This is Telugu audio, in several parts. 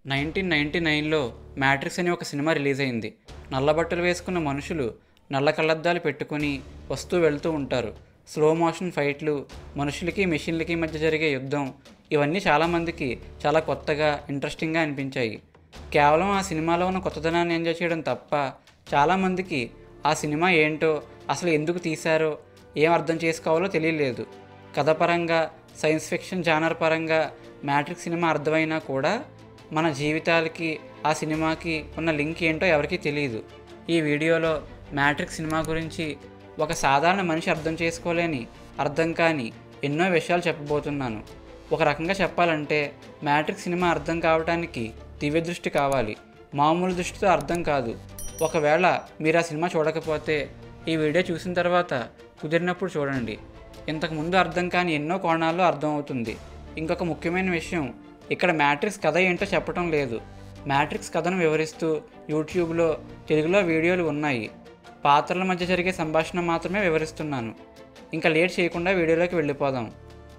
నైన్టీన్ నైన్టీ నైన్లో మ్యాట్రిక్స్ అనే ఒక సినిమా రిలీజ్ అయింది నల్ల బట్టలు వేసుకున్న మనుషులు నల్ల కళ్ళద్దాలు పెట్టుకుని వస్తూ వెళ్తూ ఉంటారు స్లో మోషన్ ఫైట్లు మనుషులకి మెషిన్లకి మధ్య జరిగే యుద్ధం ఇవన్నీ చాలామందికి చాలా కొత్తగా ఇంట్రెస్టింగ్గా అనిపించాయి కేవలం ఆ సినిమాలో ఉన్న కొత్తదనాన్ని ఎంజాయ్ చేయడం తప్ప చాలామందికి ఆ సినిమా ఏంటో అసలు ఎందుకు తీశారో ఏం అర్థం చేసుకోవాలో తెలియలేదు కథపరంగా సైన్స్ ఫిక్షన్ జానర్ పరంగా మ్యాట్రిక్స్ సినిమా అర్థమైనా కూడా మన జీవితాలకి ఆ సినిమాకి ఉన్న లింక్ ఏంటో ఎవరికీ తెలియదు ఈ వీడియోలో మ్యాట్రిక్స్ సినిమా గురించి ఒక సాధారణ మనిషి అర్థం చేసుకోలేని అర్థం కాని ఎన్నో విషయాలు చెప్పబోతున్నాను ఒక రకంగా చెప్పాలంటే మ్యాట్రిక్స్ సినిమా అర్థం కావడానికి దివ్య దృష్టి కావాలి మామూలు దృష్టితో అర్థం కాదు ఒకవేళ మీరు ఆ సినిమా చూడకపోతే ఈ వీడియో చూసిన తర్వాత కుదిరినప్పుడు చూడండి ఇంతకుముందు అర్థం కాని ఎన్నో కోణాల్లో అర్థమవుతుంది ఇంకొక ముఖ్యమైన విషయం ఇక్కడ మ్యాట్రిక్స్ కథ ఏంటో చెప్పడం లేదు మ్యాట్రిక్స్ కథను వివరిస్తూ యూట్యూబ్లో తెలుగులో వీడియోలు ఉన్నాయి పాత్రల మధ్య జరిగే సంభాషణ మాత్రమే వివరిస్తున్నాను ఇంకా లేట్ చేయకుండా వీడియోలోకి వెళ్ళిపోదాం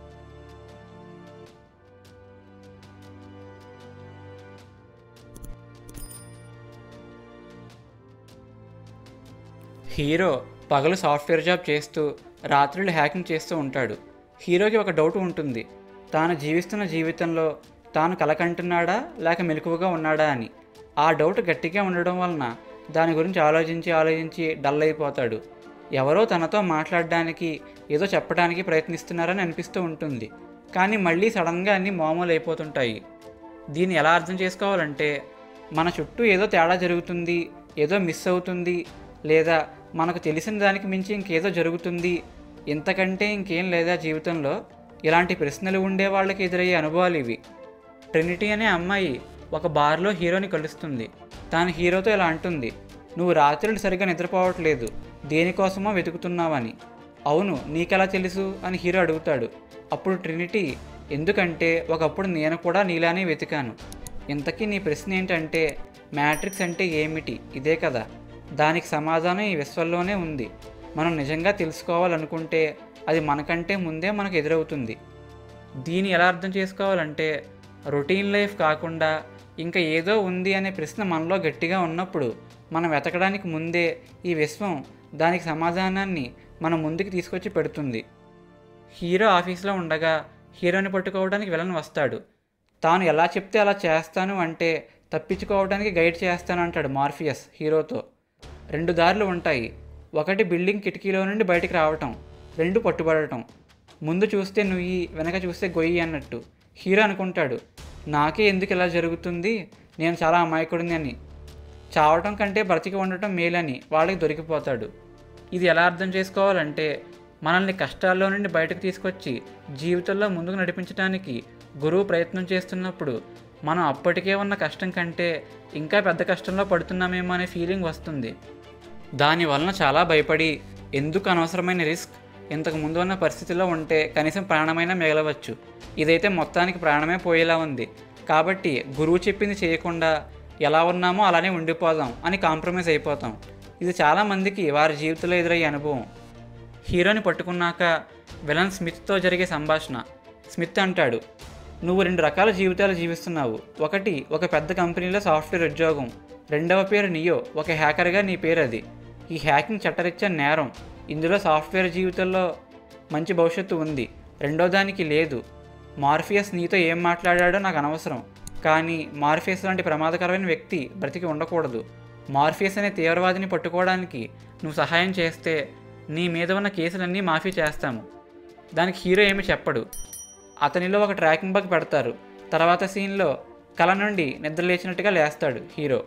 హీరో పగలు సాఫ్ట్వేర్ జాబ్ చేస్తూ రాత్రులు హ్యాకింగ్ చేస్తూ ఉంటాడు హీరోకి ఒక డౌట్ ఉంటుంది తాను జీవిస్తున్న జీవితంలో తాను కలకంటున్నాడా లేక మెలకువగా ఉన్నాడా అని ఆ డౌట్ గట్టిగా ఉండడం వలన దాని గురించి ఆలోచించి ఆలోచించి డల్ అయిపోతాడు ఎవరో తనతో మాట్లాడడానికి ఏదో చెప్పడానికి ప్రయత్నిస్తున్నారని అనిపిస్తూ ఉంటుంది కానీ మళ్ళీ సడన్గా అన్నీ మామూలు అయిపోతుంటాయి దీన్ని ఎలా అర్థం చేసుకోవాలంటే మన చుట్టూ ఏదో తేడా జరుగుతుంది ఏదో మిస్ అవుతుంది లేదా మనకు తెలిసిన దానికి మించి ఇంకేదో జరుగుతుంది ఇంతకంటే ఇంకేం లేదా జీవితంలో ఇలాంటి ప్రశ్నలు ఉండే వాళ్ళకి ఎదురయ్యే అనుభవాలు ఇవి ట్రినిటీ అనే అమ్మాయి ఒక బార్లో హీరోని కలుస్తుంది తాను హీరోతో ఇలా అంటుంది నువ్వు రాత్రులు సరిగ్గా నిద్రపోవట్లేదు దేనికోసమో వెతుకుతున్నావని అవును నీకెలా తెలుసు అని హీరో అడుగుతాడు అప్పుడు ట్రినిటీ ఎందుకంటే ఒకప్పుడు నేను కూడా నీలానే వెతికాను ఇంతకీ నీ ప్రశ్న ఏంటంటే మ్యాట్రిక్స్ అంటే ఏమిటి ఇదే కదా దానికి సమాధానం ఈ విశ్వంలోనే ఉంది మనం నిజంగా తెలుసుకోవాలనుకుంటే అది మనకంటే ముందే మనకు ఎదురవుతుంది దీన్ని ఎలా అర్థం చేసుకోవాలంటే రొటీన్ లైఫ్ కాకుండా ఇంకా ఏదో ఉంది అనే ప్రశ్న మనలో గట్టిగా ఉన్నప్పుడు మనం వెతకడానికి ముందే ఈ విశ్వం దానికి సమాధానాన్ని మన ముందుకు తీసుకొచ్చి పెడుతుంది హీరో ఆఫీస్లో ఉండగా హీరోని పట్టుకోవడానికి విలన్ వస్తాడు తాను ఎలా చెప్తే అలా చేస్తాను అంటే తప్పించుకోవడానికి గైడ్ చేస్తాను అంటాడు మార్ఫియస్ హీరోతో రెండు దారులు ఉంటాయి ఒకటి బిల్డింగ్ కిటికీలో నుండి బయటికి రావటం రెండు పట్టుబడటం ముందు చూస్తే నుయ్యి వెనక చూస్తే గొయ్యి అన్నట్టు హీరో అనుకుంటాడు నాకే ఎందుకు ఇలా జరుగుతుంది నేను చాలా అమాయకుడిని అని చావటం కంటే బ్రతికి ఉండటం మేలని వాళ్ళకి దొరికిపోతాడు ఇది ఎలా అర్థం చేసుకోవాలంటే మనల్ని కష్టాల్లో నుండి బయటకు తీసుకొచ్చి జీవితంలో ముందుకు నడిపించడానికి గురువు ప్రయత్నం చేస్తున్నప్పుడు మనం అప్పటికే ఉన్న కష్టం కంటే ఇంకా పెద్ద కష్టంలో పడుతున్నామేమో అనే ఫీలింగ్ వస్తుంది దాని వలన చాలా భయపడి ఎందుకు అనవసరమైన రిస్క్ ఇంతకు ముందు ఉన్న పరిస్థితిలో ఉంటే కనీసం ప్రాణమైనా మిగలవచ్చు ఇదైతే మొత్తానికి ప్రాణమే పోయేలా ఉంది కాబట్టి గురువు చెప్పింది చేయకుండా ఎలా ఉన్నామో అలానే ఉండిపోదాం అని కాంప్రమైజ్ అయిపోతాం ఇది చాలామందికి వారి జీవితంలో ఎదురయ్యే అనుభవం హీరోని పట్టుకున్నాక విలన్ స్మిత్తో జరిగే సంభాషణ స్మిత్ అంటాడు నువ్వు రెండు రకాల జీవితాలు జీవిస్తున్నావు ఒకటి ఒక పెద్ద కంపెనీలో సాఫ్ట్వేర్ ఉద్యోగం రెండవ పేరు నియో ఒక హ్యాకర్గా నీ పేరు అది ఈ హ్యాకింగ్ చట్టరీత్యా నేరం ఇందులో సాఫ్ట్వేర్ జీవితంలో మంచి భవిష్యత్తు ఉంది రెండో దానికి లేదు మార్ఫియస్ నీతో ఏం మాట్లాడాడో నాకు అనవసరం కానీ మార్ఫియస్ లాంటి ప్రమాదకరమైన వ్యక్తి బ్రతికి ఉండకూడదు మార్ఫియస్ అనే తీవ్రవాదిని పట్టుకోవడానికి నువ్వు సహాయం చేస్తే నీ మీద ఉన్న కేసులన్నీ మాఫీ చేస్తాము దానికి హీరో ఏమి చెప్పడు అతనిలో ఒక ట్రాకింగ్ బగ్ పెడతారు తర్వాత సీన్లో కళ నుండి నిద్ర లేచినట్టుగా లేస్తాడు హీరో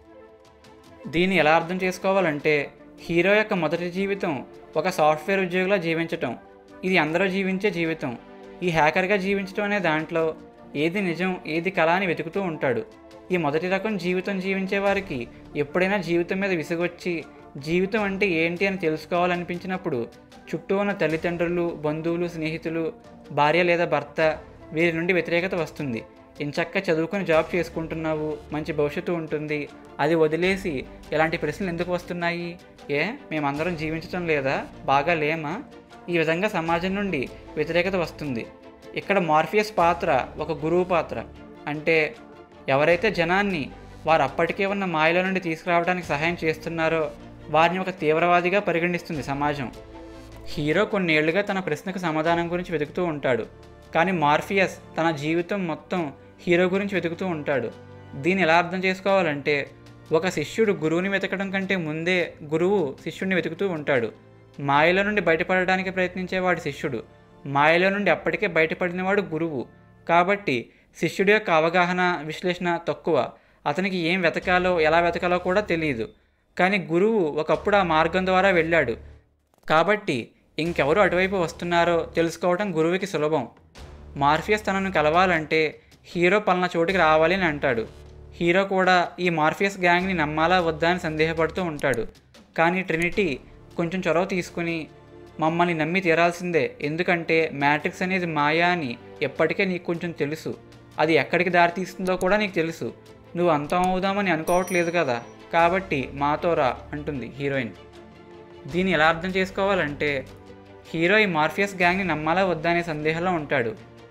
దీన్ని ఎలా అర్థం చేసుకోవాలంటే హీరో యొక్క మొదటి జీవితం ఒక సాఫ్ట్వేర్ ఉద్యోగిలా జీవించటం ఇది అందరూ జీవించే జీవితం ఈ హ్యాకర్గా జీవించడం అనే దాంట్లో ఏది నిజం ఏది కళ అని వెతుకుతూ ఉంటాడు ఈ మొదటి రకం జీవితం జీవించే వారికి ఎప్పుడైనా జీవితం మీద విసుగొచ్చి జీవితం అంటే ఏంటి అని తెలుసుకోవాలనిపించినప్పుడు చుట్టూ ఉన్న తల్లిదండ్రులు బంధువులు స్నేహితులు భార్య లేదా భర్త వీరి నుండి వ్యతిరేకత వస్తుంది ఇంచక్క చదువుకొని జాబ్ చేసుకుంటున్నావు మంచి భవిష్యత్తు ఉంటుంది అది వదిలేసి ఇలాంటి ప్రశ్నలు ఎందుకు వస్తున్నాయి ఏ మేమందరం జీవించటం లేదా బాగా లేమా ఈ విధంగా సమాజం నుండి వ్యతిరేకత వస్తుంది ఇక్కడ మార్ఫియస్ పాత్ర ఒక గురువు పాత్ర అంటే ఎవరైతే జనాన్ని వారు అప్పటికే ఉన్న మాయలో నుండి తీసుకురావడానికి సహాయం చేస్తున్నారో వారిని ఒక తీవ్రవాదిగా పరిగణిస్తుంది సమాజం హీరో కొన్నేళ్లుగా తన ప్రశ్నకు సమాధానం గురించి వెతుకుతూ ఉంటాడు కానీ మార్ఫియస్ తన జీవితం మొత్తం హీరో గురించి వెతుకుతూ ఉంటాడు దీన్ని ఎలా అర్థం చేసుకోవాలంటే ఒక శిష్యుడు గురువుని వెతకడం కంటే ముందే గురువు శిష్యుడిని వెతుకుతూ ఉంటాడు మాయలో నుండి బయటపడడానికి ప్రయత్నించేవాడు శిష్యుడు మాయలో నుండి అప్పటికే బయటపడినవాడు గురువు కాబట్టి శిష్యుడి యొక్క అవగాహన విశ్లేషణ తక్కువ అతనికి ఏం వెతకాలో ఎలా వెతకాలో కూడా తెలియదు కానీ గురువు ఒకప్పుడు ఆ మార్గం ద్వారా వెళ్ళాడు కాబట్టి ఇంకెవరు అటువైపు వస్తున్నారో తెలుసుకోవడం గురువుకి సులభం మార్ఫియస్ తనను కలవాలంటే హీరో పలానా చోటికి రావాలి అని అంటాడు హీరో కూడా ఈ మార్ఫియస్ గ్యాంగ్ని నమ్మాలా వద్దా అని సందేహపడుతూ ఉంటాడు కానీ ట్రినిటీ కొంచెం చొరవ తీసుకుని మమ్మల్ని నమ్మి తీరాల్సిందే ఎందుకంటే మ్యాట్రిక్స్ అనేది మాయా అని ఎప్పటికే నీకు కొంచెం తెలుసు అది ఎక్కడికి దారితీస్తుందో కూడా నీకు తెలుసు నువ్వు అంతం అవుదామని అనుకోవట్లేదు కదా కాబట్టి మాతో రా అంటుంది హీరోయిన్ దీన్ని ఎలా అర్థం చేసుకోవాలంటే హీరో ఈ మార్ఫియస్ గ్యాంగ్ని నమ్మాలా వద్దా అనే సందేహంలో ఉంటాడు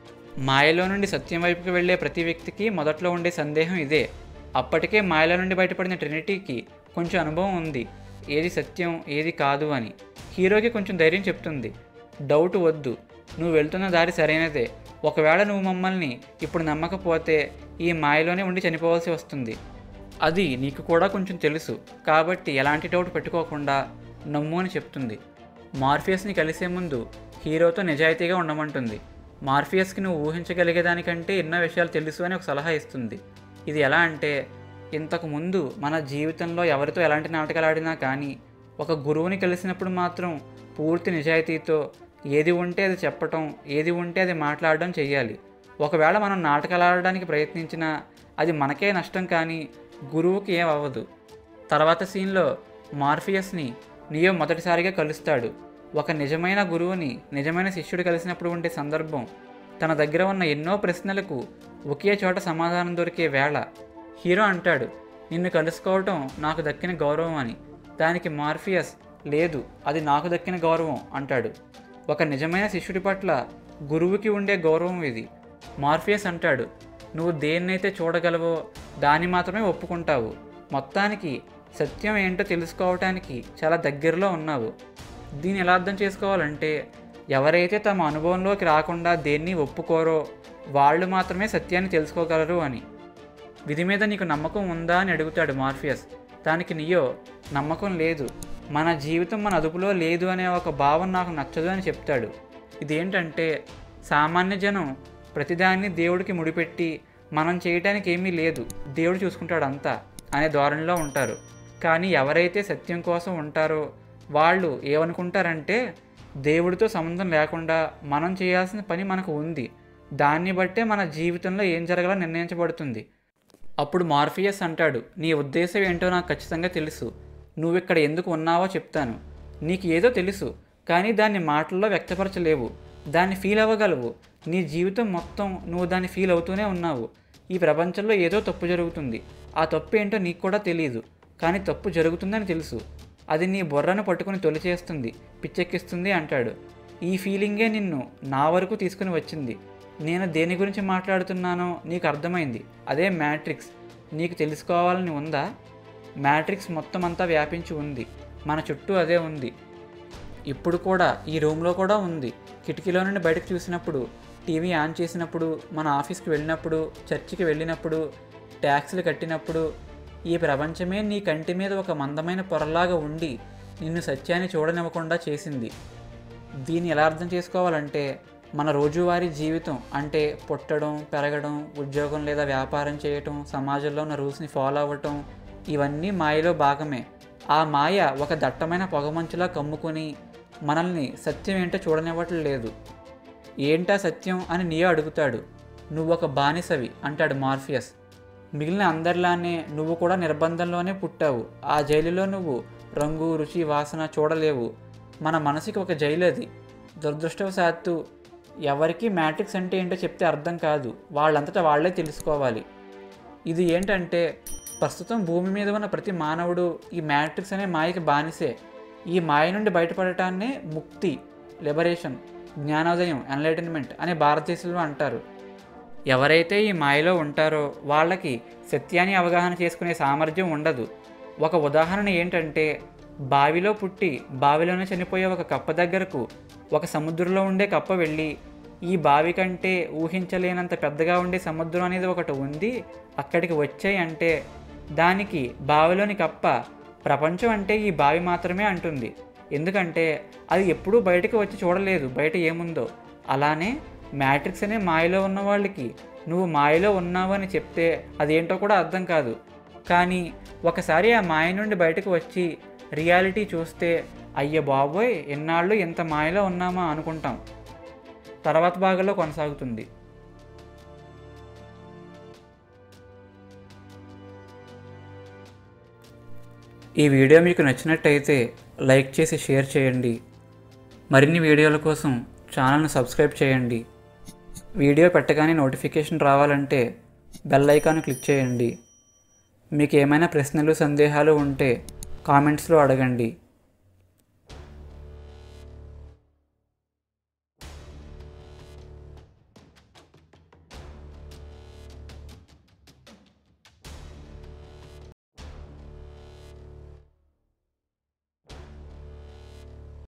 మాయలో నుండి సత్యం వైపుకి వెళ్ళే ప్రతి వ్యక్తికి మొదట్లో ఉండే సందేహం ఇదే అప్పటికే మాయలో నుండి బయటపడిన ట్రినిటీకి కొంచెం అనుభవం ఉంది ఏది సత్యం ఏది కాదు అని హీరోకి కొంచెం ధైర్యం చెప్తుంది డౌట్ వద్దు నువ్వు వెళ్తున్న దారి సరైనదే ఒకవేళ నువ్వు మమ్మల్ని ఇప్పుడు నమ్మకపోతే ఈ మాయలోనే ఉండి చనిపోవాల్సి వస్తుంది అది నీకు కూడా కొంచెం తెలుసు కాబట్టి ఎలాంటి డౌట్ పెట్టుకోకుండా నమ్ము అని చెప్తుంది మార్ఫియస్ని కలిసే ముందు హీరోతో నిజాయితీగా ఉండమంటుంది మార్ఫియస్కి నువ్వు ఊహించగలిగేదానికంటే ఎన్నో విషయాలు తెలుసు అని ఒక సలహా ఇస్తుంది ఇది ఎలా అంటే ఇంతకు ముందు మన జీవితంలో ఎవరితో ఎలాంటి నాటకాలు ఆడినా కానీ ఒక గురువుని కలిసినప్పుడు మాత్రం పూర్తి నిజాయితీతో ఏది ఉంటే అది చెప్పటం ఏది ఉంటే అది మాట్లాడడం చెయ్యాలి ఒకవేళ మనం నాటకాలు ఆడడానికి ప్రయత్నించినా అది మనకే నష్టం కానీ గురువుకి ఏం అవ్వదు తర్వాత సీన్లో మార్ఫియస్ని నియో మొదటిసారిగా కలుస్తాడు ఒక నిజమైన గురువుని నిజమైన శిష్యుడు కలిసినప్పుడు ఉండే సందర్భం తన దగ్గర ఉన్న ఎన్నో ప్రశ్నలకు ఒకే చోట సమాధానం దొరికే వేళ హీరో అంటాడు నిన్ను కలుసుకోవటం నాకు దక్కిన గౌరవం అని దానికి మార్ఫియస్ లేదు అది నాకు దక్కిన గౌరవం అంటాడు ఒక నిజమైన శిష్యుడి పట్ల గురువుకి ఉండే గౌరవం ఇది మార్ఫియస్ అంటాడు నువ్వు దేన్నైతే చూడగలవో దాన్ని మాత్రమే ఒప్పుకుంటావు మొత్తానికి సత్యం ఏంటో తెలుసుకోవటానికి చాలా దగ్గరలో ఉన్నావు దీన్ని ఎలా అర్థం చేసుకోవాలంటే ఎవరైతే తమ అనుభవంలోకి రాకుండా దేన్ని ఒప్పుకోరో వాళ్ళు మాత్రమే సత్యాన్ని తెలుసుకోగలరు అని విధి మీద నీకు నమ్మకం ఉందా అని అడుగుతాడు మార్ఫియస్ దానికి నియో నమ్మకం లేదు మన జీవితం మన అదుపులో లేదు అనే ఒక భావం నాకు నచ్చదు అని చెప్తాడు ఇదేంటంటే సామాన్య జనం ప్రతిదాన్ని దేవుడికి ముడిపెట్టి మనం చేయటానికి ఏమీ లేదు దేవుడు చూసుకుంటాడు అంతా అనే ధోరణిలో ఉంటారు కానీ ఎవరైతే సత్యం కోసం ఉంటారో వాళ్ళు ఏమనుకుంటారంటే దేవుడితో సంబంధం లేకుండా మనం చేయాల్సిన పని మనకు ఉంది దాన్ని బట్టే మన జీవితంలో ఏం జరగాలో నిర్ణయించబడుతుంది అప్పుడు మార్ఫియస్ అంటాడు నీ ఉద్దేశం ఏంటో నాకు ఖచ్చితంగా తెలుసు నువ్వు ఇక్కడ ఎందుకు ఉన్నావో చెప్తాను నీకు ఏదో తెలుసు కానీ దాన్ని మాటల్లో వ్యక్తపరచలేవు దాన్ని ఫీల్ అవ్వగలవు నీ జీవితం మొత్తం నువ్వు దాన్ని ఫీల్ అవుతూనే ఉన్నావు ఈ ప్రపంచంలో ఏదో తప్పు జరుగుతుంది ఆ తప్పు ఏంటో నీకు కూడా తెలియదు కానీ తప్పు జరుగుతుందని తెలుసు అది నీ బుర్రను పట్టుకుని తొలిచేస్తుంది పిచ్చెక్కిస్తుంది అంటాడు ఈ ఫీలింగే నిన్ను నా వరకు తీసుకుని వచ్చింది నేను దేని గురించి మాట్లాడుతున్నానో నీకు అర్థమైంది అదే మ్యాట్రిక్స్ నీకు తెలుసుకోవాలని ఉందా మ్యాట్రిక్స్ మొత్తం అంతా వ్యాపించి ఉంది మన చుట్టూ అదే ఉంది ఇప్పుడు కూడా ఈ రూమ్లో కూడా ఉంది కిటికీలో నుండి బయటకు చూసినప్పుడు టీవీ ఆన్ చేసినప్పుడు మన ఆఫీస్కి వెళ్ళినప్పుడు చర్చికి వెళ్ళినప్పుడు ట్యాక్స్లు కట్టినప్పుడు ఈ ప్రపంచమే నీ కంటి మీద ఒక మందమైన పొరలాగా ఉండి నిన్ను సత్యాన్ని చూడనివ్వకుండా చేసింది దీన్ని ఎలా అర్థం చేసుకోవాలంటే మన రోజువారీ జీవితం అంటే పుట్టడం పెరగడం ఉద్యోగం లేదా వ్యాపారం చేయటం సమాజంలో ఉన్న రూల్స్ని ఫాలో అవ్వటం ఇవన్నీ మాయలో భాగమే ఆ మాయ ఒక దట్టమైన పొగమంచులా కమ్ముకొని మనల్ని సత్యం ఏంటో చూడనివ్వటం లేదు ఏంటా సత్యం అని నీయో అడుగుతాడు నువ్వు ఒక బానిసవి అంటాడు మార్ఫియస్ మిగిలిన అందరిలానే నువ్వు కూడా నిర్బంధంలోనే పుట్టావు ఆ జైలులో నువ్వు రంగు రుచి వాసన చూడలేవు మన మనసుకి ఒక జైలు అది దురదృష్టవశాత్తు ఎవరికి మ్యాట్రిక్స్ అంటే ఏంటో చెప్తే అర్థం కాదు వాళ్ళంతటా వాళ్ళే తెలుసుకోవాలి ఇది ఏంటంటే ప్రస్తుతం భూమి మీద ఉన్న ప్రతి మానవుడు ఈ మ్యాట్రిక్స్ అనే మాయకి బానిసే ఈ మాయ నుండి బయటపడటాన్నే ముక్తి లిబరేషన్ జ్ఞానోదయం ఎన్లైటన్మెంట్ అనే భారతదేశంలో అంటారు ఎవరైతే ఈ మాయలో ఉంటారో వాళ్ళకి సత్యాన్ని అవగాహన చేసుకునే సామర్థ్యం ఉండదు ఒక ఉదాహరణ ఏంటంటే బావిలో పుట్టి బావిలోనే చనిపోయే ఒక కప్ప దగ్గరకు ఒక సముద్రంలో ఉండే కప్ప వెళ్ళి ఈ బావి కంటే ఊహించలేనంత పెద్దగా ఉండే సముద్రం అనేది ఒకటి ఉంది అక్కడికి వచ్చాయి అంటే దానికి బావిలోని కప్ప ప్రపంచం అంటే ఈ బావి మాత్రమే అంటుంది ఎందుకంటే అది ఎప్పుడూ బయటకు వచ్చి చూడలేదు బయట ఏముందో అలానే మ్యాట్రిక్స్ అనే మాయలో ఉన్న వాళ్ళకి నువ్వు మాయలో ఉన్నావని చెప్తే అదేంటో కూడా అర్థం కాదు కానీ ఒకసారి ఆ మాయ నుండి బయటకు వచ్చి రియాలిటీ చూస్తే అయ్య బాబోయ్ ఎన్నాళ్ళు ఇంత మాయలో ఉన్నామా అనుకుంటాం తర్వాత భాగంలో కొనసాగుతుంది ఈ వీడియో మీకు నచ్చినట్టయితే లైక్ చేసి షేర్ చేయండి మరిన్ని వీడియోల కోసం ఛానల్ను సబ్స్క్రైబ్ చేయండి వీడియో పెట్టగానే నోటిఫికేషన్ రావాలంటే బెల్ ఐకాన్ క్లిక్ చేయండి మీకు ఏమైనా ప్రశ్నలు సందేహాలు ఉంటే కామెంట్స్లో అడగండి